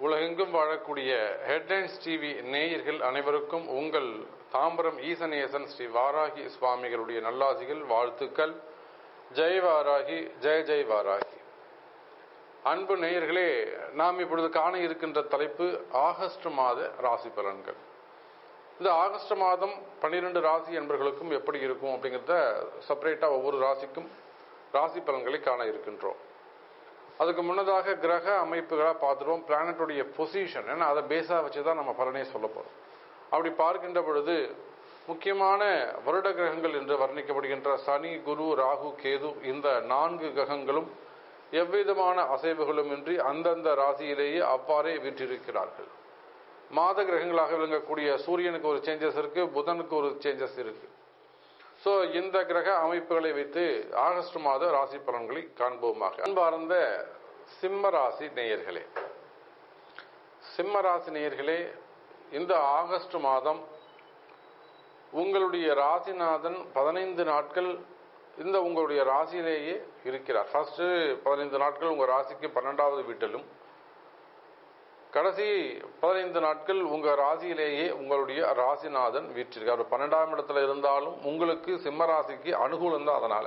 உலகெங்கும் வாழக்கூடிய headlines TV நேயர்கள் அனைவருக்கும் உங்கள் தாம்பரம் ஈசனேசன் ஸ்ரீ வாராகி சுவாமிகளுடைய நல்லாசிகள் வாழ்த்துக்கள் ஜெய் வாராகி ஜெய ஜெய் வாராகி அன்பு நேயர்களே நாம் இப்பொழுது காண இருக்கின்ற தலைப்பு ஆகஸ்ட் மாத ராசி பலன்கள் இந்த ஆகஸ்ட் மாதம் பன்னிரெண்டு ராசி என்பர்களுக்கும் எப்படி இருக்கும் அப்படிங்கிறத செப்பரேட்டா ஒவ்வொரு ராசிக்கும் ராசி பலன்களை காண இருக்கின்றோம் அதுக்கு முன்னதாக கிரக அமைப்புகளை பார்த்துருவோம் பிளானட்டுடைய பொசிஷன் ஏன்னா அதை பேஸாக வச்சு தான் நம்ம பலனே சொல்ல போகிறோம் அப்படி பார்க்கின்ற பொழுது முக்கியமான வருட கிரகங்கள் என்று வர்ணிக்கப்படுகின்ற சனி குரு ராகு கேது இந்த நான்கு கிரகங்களும் எவ்விதமான அசைவுகளும் இன்றி அந்தந்த ராசியிலேயே அவ்வாறே வீற்றிருக்கிறார்கள் மாத கிரகங்களாக விளங்கக்கூடிய சூரியனுக்கு ஒரு சேஞ்சஸ் இருக்கு புதனுக்கு ஒரு சேஞ்சஸ் இருக்கு ஸோ இந்த கிரக அமைப்புகளை வைத்து ஆகஸ்ட் மாத ராசி பலன்களை காண்போமாக அன்பார்ந்த சிம்ம ராசி நேயர்களே சிம்ம ராசி நேயர்களே இந்த ஆகஸ்ட் மாதம் உங்களுடைய ராசிநாதன் பதினைந்து நாட்கள் இந்த உங்களுடைய ராசியிலேயே இருக்கிறார் ஃபர்ஸ்ட் பதினைந்து நாட்கள் உங்க ராசிக்கு பன்னெண்டாவது வீட்டிலும் கடைசி பதினைந்து நாட்கள் உங்க ராசியிலேயே உங்களுடைய ராசிநாதன் வீற்றிருக்கார் பன்னெண்டாம் இடத்துல இருந்தாலும் உங்களுக்கு சிம்ம ராசிக்கு அனுகூலம் தான் அதனால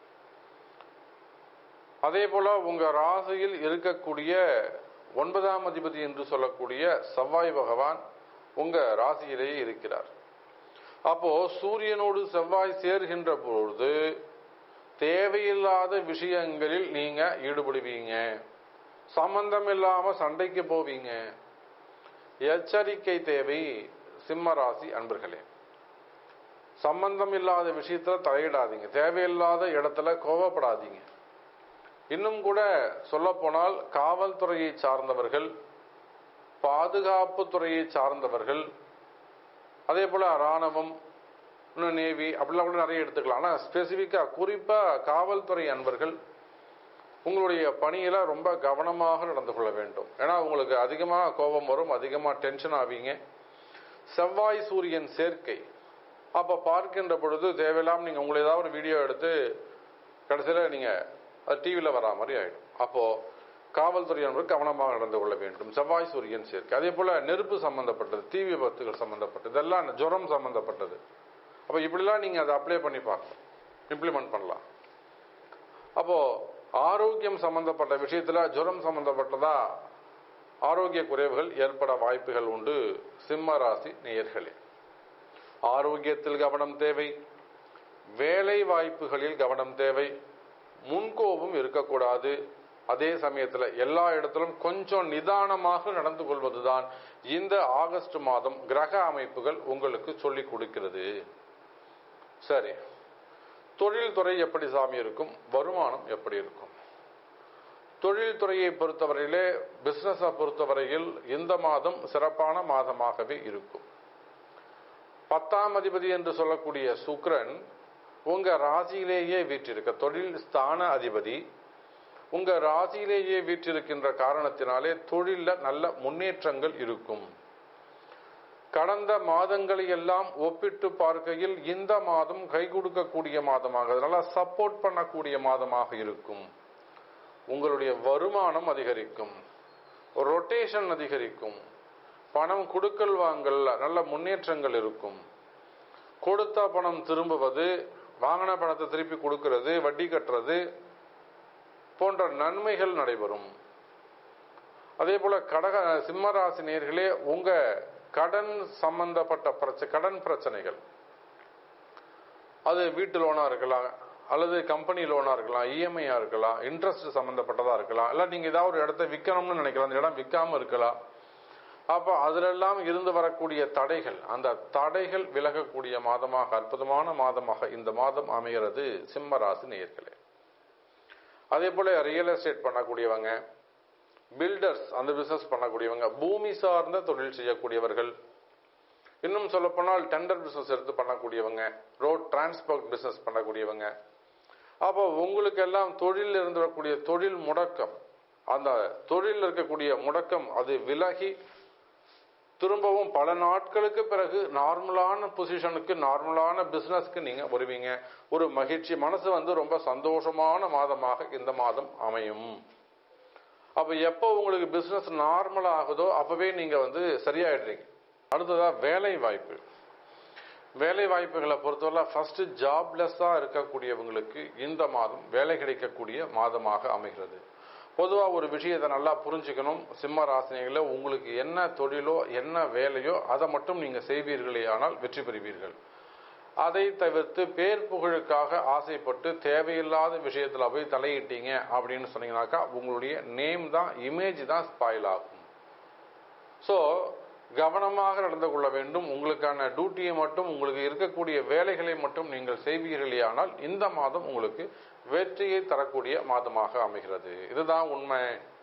அதே போல உங்க ராசியில் இருக்கக்கூடிய ஒன்பதாம் அதிபதி என்று சொல்லக்கூடிய செவ்வாய் பகவான் உங்க ராசியிலேயே இருக்கிறார் அப்போ சூரியனோடு செவ்வாய் சேர்கின்ற பொழுது தேவையில்லாத விஷயங்களில் நீங்க ஈடுபடுவீங்க சம்பந்தம் இல்லாம சண்டைக்கு போவீங்க எச்சரிக்கை தேவை சிம்ம ராசி அன்பர்களே சம்பந்தம் இல்லாத விஷயத்துல தலையிடாதீங்க தேவையில்லாத இடத்துல கோவப்படாதீங்க இன்னும் கூட சொல்ல போனால் காவல்துறையை சார்ந்தவர்கள் பாதுகாப்பு துறையை சார்ந்தவர்கள் அதே போல ராணுவம் இன்னும் நேவி அப்படிலாம் கூட நிறைய எடுத்துக்கலாம் ஆனால் ஸ்பெசிஃபிக்காக குறிப்பாக காவல்துறை அன்பர்கள் உங்களுடைய பணியில ரொம்ப கவனமாக நடந்து கொள்ள வேண்டும் ஏன்னா உங்களுக்கு அதிகமாக கோபம் வரும் அதிகமாக டென்ஷன் ஆவீங்க செவ்வாய் சூரியன் சேர்க்கை அப்போ பார்க்கின்ற பொழுது தேவையில்லாமல் நீங்கள் உங்களை ஏதாவது ஒரு வீடியோ எடுத்து கடைசியில் நீங்கள் அது டிவியில் வரா மாதிரி ஆகிடும் அப்போது காவல்துறை என்பது கவனமாக நடந்து கொள்ள வேண்டும் செவ்வாய் சூரியன் சேர்க்கை அதே போல் நெருப்பு சம்பந்தப்பட்டது தீ விபத்துகள் சம்பந்தப்பட்டது இதெல்லாம் ஜுரம் சம்பந்தப்பட்டது அப்போ இப்படிலாம் நீங்கள் அதை அப்ளை பண்ணி பார்க்கலாம் இம்ப்ளிமெண்ட் பண்ணலாம் அப்போது ஆரோக்கியம் சம்பந்தப்பட்ட விஷயத்துல ஜுரம் சம்பந்தப்பட்டதா ஆரோக்கிய குறைவுகள் ஏற்பட வாய்ப்புகள் உண்டு சிம்ம ராசி நேயர்களே ஆரோக்கியத்தில் கவனம் தேவை வேலை வாய்ப்புகளில் கவனம் தேவை முன்கோபம் இருக்கக்கூடாது அதே சமயத்தில் எல்லா இடத்திலும் கொஞ்சம் நிதானமாக நடந்து கொள்வதுதான் இந்த ஆகஸ்ட் மாதம் கிரக அமைப்புகள் உங்களுக்கு சொல்லிக் கொடுக்கிறது சரி தொழில்துறை எப்படி சாமி இருக்கும் வருமானம் எப்படி இருக்கும் தொழில்துறையை பொறுத்தவரையிலே பிசினஸை பொறுத்தவரையில் இந்த மாதம் சிறப்பான மாதமாகவே இருக்கும் பத்தாம் அதிபதி என்று சொல்லக்கூடிய சுக்ரன் உங்க ராசியிலேயே வீற்றிருக்க தொழில் ஸ்தான அதிபதி உங்க ராசியிலேயே வீற்றிருக்கின்ற காரணத்தினாலே தொழில நல்ல முன்னேற்றங்கள் இருக்கும் கடந்த மாதங்களை எல்லாம் ஒப்பிட்டு பார்க்கையில் இந்த மாதம் கை கொடுக்கக்கூடிய மாதமாக அதனால சப்போர்ட் பண்ணக்கூடிய மாதமாக இருக்கும் உங்களுடைய வருமானம் அதிகரிக்கும் ரொட்டேஷன் அதிகரிக்கும் பணம் கொடுக்கல் வாங்கல் நல்ல முன்னேற்றங்கள் இருக்கும் கொடுத்த பணம் திரும்புவது வாங்கின பணத்தை திருப்பி கொடுக்கிறது வட்டி கட்டுறது போன்ற நன்மைகள் நடைபெறும் அதே போல கடக சிம்மராசி நேர்களே உங்க கடன் சம்பந்தப்பட்ட பிரச்சனை கடன் பிரச்சனைகள் அது வீட்டு லோனா இருக்கலாம் அல்லது கம்பெனி லோனா இருக்கலாம் இஎம்ஐயா இருக்கலாம் இன்ட்ரெஸ்ட் சம்பந்தப்பட்டதா இருக்கலாம் இல்ல நீங்க ஏதாவது ஒரு இடத்த விற்கணும்னு நினைக்கலாம் அந்த இடம் விற்காம இருக்கலாம் அப்ப அதிலெல்லாம் இருந்து வரக்கூடிய தடைகள் அந்த தடைகள் விலகக்கூடிய மாதமாக அற்புதமான மாதமாக இந்த மாதம் அமைகிறது சிம்ம ராசி நேயர்களே அதே போல ரியல் எஸ்டேட் பண்ணக்கூடியவங்க பில்டர்ஸ் அந்த பிசினஸ் பண்ணக்கூடியவங்க பூமி சார்ந்த தொழில் செய்யக்கூடியவர்கள் இன்னும் சொல்லப்போனால் டெண்டர் பிசினஸ் எடுத்து பண்ணக்கூடியவங்க ரோட் டிரான்ஸ்போர்ட் பிசினஸ் பண்ணக்கூடியவங்க அப்போ உங்களுக்கு எல்லாம் தொழிலில் இருந்து வரக்கூடிய தொழில் முடக்கம் அந்த தொழிலில் இருக்கக்கூடிய முடக்கம் அது விலகி திரும்பவும் பல நாட்களுக்கு பிறகு நார்மலான பொசிஷனுக்கு நார்மலான பிசினஸ்க்கு நீங்க வருவீங்க ஒரு மகிழ்ச்சி மனசு வந்து ரொம்ப சந்தோஷமான மாதமாக இந்த மாதம் அமையும் அப்ப எப்போ உங்களுக்கு பிசினஸ் நார்மல் ஆகுதோ அப்பவே நீங்க வந்து சரியாயிடுறீங்க அடுத்ததா வேலை வாய்ப்பு வேலை வாய்ப்புகளை பொறுத்தவரை ஃபர்ஸ்ட் ஜாப்லெஸ்ஸா இருக்கக்கூடியவங்களுக்கு இந்த மாதம் வேலை கிடைக்கக்கூடிய மாதமாக அமைகிறது பொதுவாக ஒரு விஷயத்தை நல்லா புரிஞ்சுக்கணும் சிம்ம ராசினிகளை உங்களுக்கு என்ன தொழிலோ என்ன வேலையோ அதை மட்டும் நீங்க செய்வீர்களே ஆனால் வெற்றி பெறுவீர்கள் அதை தவிர்த்து பேர் புகழுக்காக ஆசைப்பட்டு தேவையில்லாத விஷயத்துல போய் தலையிட்டீங்க அப்படின்னு சொன்னீங்கன்னாக்கா உங்களுடைய நேம் தான் இமேஜ் தான் ஸ்பாயில் ஆகும் ஸோ கவனமாக நடந்து கொள்ள வேண்டும் உங்களுக்கான டியூட்டியை மட்டும் உங்களுக்கு இருக்கக்கூடிய வேலைகளை மட்டும் நீங்கள் செய்வீர்களே ஆனால் இந்த மாதம் உங்களுக்கு வெற்றியை தரக்கூடிய மாதமாக அமைகிறது இதுதான் உண்மை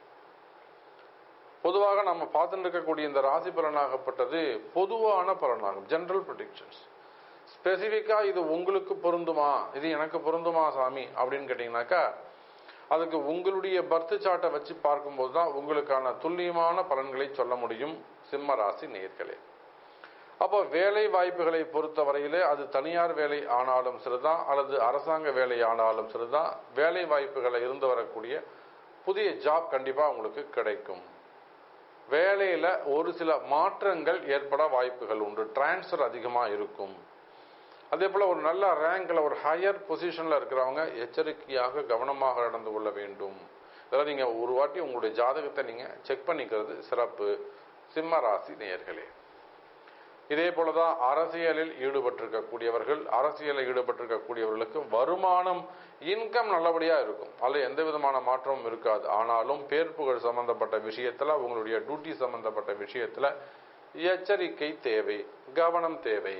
பொதுவாக நம்ம பார்த்துட்டு இருக்கக்கூடிய இந்த ராசி பலனாகப்பட்டது பொதுவான பலனாகும் ஜெனரல் ப்ரொடிக்ஷன்ஸ் ஸ்பெசிஃபிக்கா இது உங்களுக்கு பொருந்துமா இது எனக்கு பொருந்துமா சாமி அப்படின்னு கேட்டீங்கன்னாக்கா அதுக்கு உங்களுடைய பர்த் சார்ட்டை வச்சு பார்க்கும்போது தான் உங்களுக்கான துல்லியமான பலன்களை சொல்ல முடியும் சிம்ம ராசி நேர்களே அப்போ வேலை வாய்ப்புகளை பொறுத்தவரையிலே அது தனியார் வேலை ஆனாலும் சரிதான் அல்லது அரசாங்க வேலை ஆனாலும் சரிதான் வேலை வாய்ப்புகளை இருந்து வரக்கூடிய புதிய ஜாப் கண்டிப்பா உங்களுக்கு கிடைக்கும் வேலையில ஒரு சில மாற்றங்கள் ஏற்பட வாய்ப்புகள் உண்டு டிரான்ஸ்ஃபர் அதிகமா இருக்கும் அதே போல ஒரு நல்ல ரேங்க்ல ஒரு ஹையர் பொசிஷன்ல இருக்கிறவங்க எச்சரிக்கையாக கவனமாக நடந்து கொள்ள வேண்டும் இதெல்லாம் நீங்க ஒரு வாட்டி உங்களுடைய ஜாதகத்தை நீங்க செக் பண்ணிக்கிறது சிறப்பு சிம்ம ராசி நேயர்களே இதே போலதான் அரசியலில் ஈடுபட்டிருக்கக்கூடியவர்கள் அரசியலில் ஈடுபட்டிருக்கக்கூடியவர்களுக்கு வருமானம் இன்கம் நல்லபடியா இருக்கும் அதில் எந்த விதமான மாற்றமும் இருக்காது ஆனாலும் பேர் புகழ் சம்பந்தப்பட்ட விஷயத்துல உங்களுடைய டியூட்டி சம்பந்தப்பட்ட விஷயத்துல எச்சரிக்கை தேவை கவனம் தேவை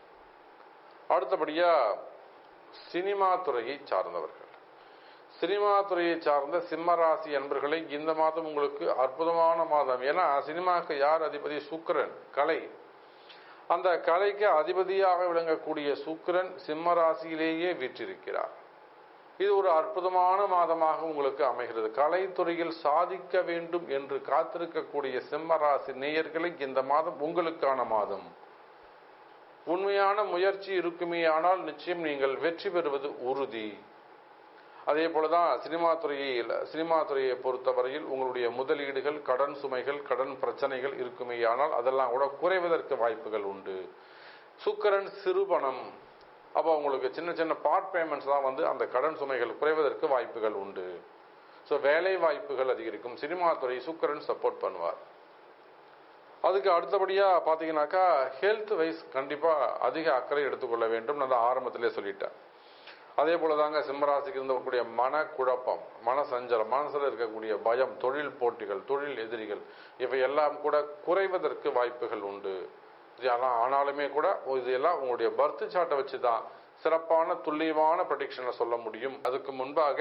அடுத்தபடியா சினிமா துறையை சார்ந்தவர்கள் சினிமா துறையை சார்ந்த சிம்மராசி அன்பர்களை இந்த மாதம் உங்களுக்கு அற்புதமான மாதம் ஏன்னா சினிமாவுக்கு யார் அதிபதி சுக்கிரன் கலை அந்த கலைக்கு அதிபதியாக விளங்கக்கூடிய சுக்கிரன் சிம்ம ராசியிலேயே வீற்றிருக்கிறார் இது ஒரு அற்புதமான மாதமாக உங்களுக்கு அமைகிறது கலைத்துறையில் சாதிக்க வேண்டும் என்று காத்திருக்கக்கூடிய சிம்ம ராசி நேயர்களை இந்த மாதம் உங்களுக்கான மாதம் உண்மையான முயற்சி இருக்குமே ஆனால் நிச்சயம் நீங்கள் வெற்றி பெறுவது உறுதி அதே போலதான் சினிமா துறையில் சினிமா துறையை பொறுத்தவரையில் உங்களுடைய முதலீடுகள் கடன் சுமைகள் கடன் பிரச்சனைகள் இருக்குமே ஆனால் அதெல்லாம் கூட குறைவதற்கு வாய்ப்புகள் உண்டு சுக்கரன் சிறுபணம் அப்போ உங்களுக்கு சின்ன சின்ன பார்ட் பேமெண்ட்ஸ் தான் வந்து அந்த கடன் சுமைகள் குறைவதற்கு வாய்ப்புகள் உண்டு ஸோ வேலை வாய்ப்புகள் அதிகரிக்கும் சினிமா துறை சுக்கரன் சப்போர்ட் பண்ணுவார் அதுக்கு அடுத்தபடியா பாத்தீங்கன்னாக்கா ஹெல்த் வைஸ் கண்டிப்பா அதிக அக்கறை எடுத்துக்கொள்ள வேண்டும் நான் ஆரம்பத்திலே சொல்லிட்டேன் அதே போலதாங்க சிம்மராசிக்கு இருந்தக்கூடிய மன குழப்பம் மன சஞ்சலம் மனசுல இருக்கக்கூடிய பயம் தொழில் போட்டிகள் தொழில் எதிரிகள் இவை எல்லாம் கூட குறைவதற்கு வாய்ப்புகள் உண்டு ஆனாலுமே கூட இது எல்லாம் உங்களுடைய பர்த் சார்ட்டை வச்சு தான் சிறப்பான துல்லியமான ப்ரடிக்ஷனை சொல்ல முடியும் அதுக்கு முன்பாக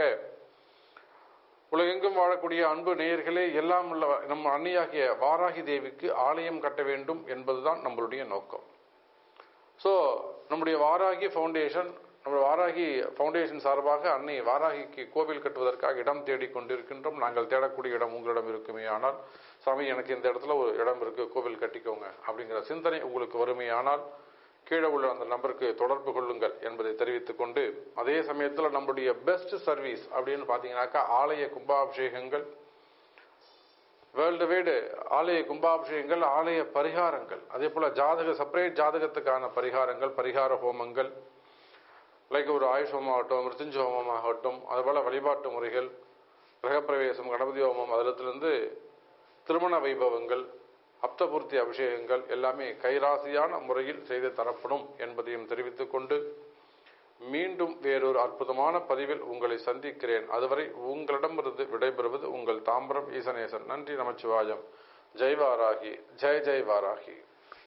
உலகெங்கும் வாழக்கூடிய அன்பு நேயர்களே எல்லாம் உள்ள நம் அன்னையாகிய வாராகி தேவிக்கு ஆலயம் கட்ட வேண்டும் என்பதுதான் நம்மளுடைய நோக்கம் ஸோ நம்முடைய வாராகி ஃபவுண்டேஷன் நம்ம வாராகி ஃபவுண்டேஷன் சார்பாக அன்னை வாராகிக்கு கோவில் கட்டுவதற்காக இடம் தேடி கொண்டிருக்கின்றோம் நாங்கள் தேடக்கூடிய இடம் உங்களிடம் இருக்குமே ஆனால் சாமி எனக்கு இந்த இடத்துல ஒரு இடம் இருக்கு கோவில் கட்டிக்கோங்க அப்படிங்கிற சிந்தனை உங்களுக்கு வருமே ஆனால் கீழே உள்ள அந்த நம்பருக்கு தொடர்பு கொள்ளுங்கள் என்பதை தெரிவித்துக் கொண்டு அதே சமயத்தில் நம்முடைய பெஸ்ட் சர்வீஸ் அப்படின்னு பார்த்தீங்கன்னாக்கா ஆலய கும்பாபிஷேகங்கள் வேர்ல்டு வைடு ஆலய கும்பாபிஷேகங்கள் ஆலய பரிகாரங்கள் அதே போல ஜாதக செப்பரேட் ஜாதகத்துக்கான பரிகாரங்கள் பரிகார ஹோமங்கள் லைக் ஒரு ஆயுஷ் ஹோமம் ஆகட்டும் மிருத்துஞ்ச ஹோமம் ஆகட்டும் அதுபோல வழிபாட்டு முறைகள் கிரகப்பிரவேசம் கணபதி ஹோமம் அதிலிருந்து திருமண வைபவங்கள் அப்தபூர்த்தி அபிஷேகங்கள் எல்லாமே கைராசியான முறையில் செய்து தரப்படும் என்பதையும் தெரிவித்துக் கொண்டு மீண்டும் வேறொரு அற்புதமான பதிவில் உங்களை சந்திக்கிறேன் அதுவரை உங்களிடமிருந்து விடைபெறுவது உங்கள் தாம்பரம் ஈசனேசன் நன்றி நமச்சிவாயம் ஜெய் வாராகி ஜெய் ஜெய் வாராகி